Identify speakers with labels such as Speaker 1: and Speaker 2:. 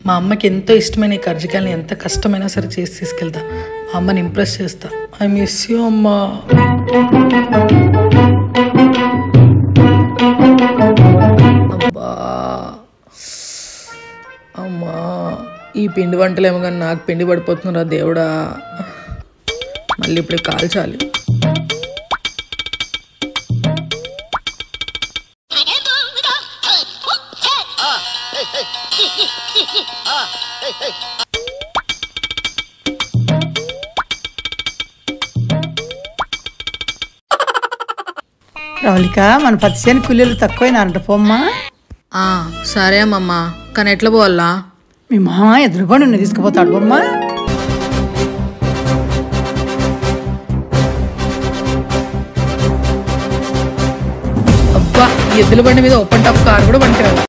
Speaker 1: మా అమ్మకి ఎంతో ఇష్టమైన ఈ కర్జికాయలని ఎంత కష్టమైనా సరే చేసి తీసుకెళ్తా మా అమ్మని ఇంప్రెస్ చేస్తా ఐ మిస్ యూ అమ్మా అబ్బా అమ్మా ఈ పిండి వంటలేమో కానీ నాకు పిండి పడిపోతుందిరా దేవుడా మళ్ళీ ఇప్పుడు కాల్చాలి
Speaker 2: ప్రవళిక మన పత్తి చేను కూలీలు తక్కువైనారంట పోమ్మా
Speaker 1: ఆ, సరే అమ్మమ్మ కానీ ఎట్లా పోవాలా
Speaker 2: మీ మామ ఎదురుగా నిన్ను తీసుకుపోతాడు పోమ్మా
Speaker 1: అబ్బా ఈ ఎద్దుల బండి మీద ఓపెన్ టాప్ కార్ కూడా పనికిరాదు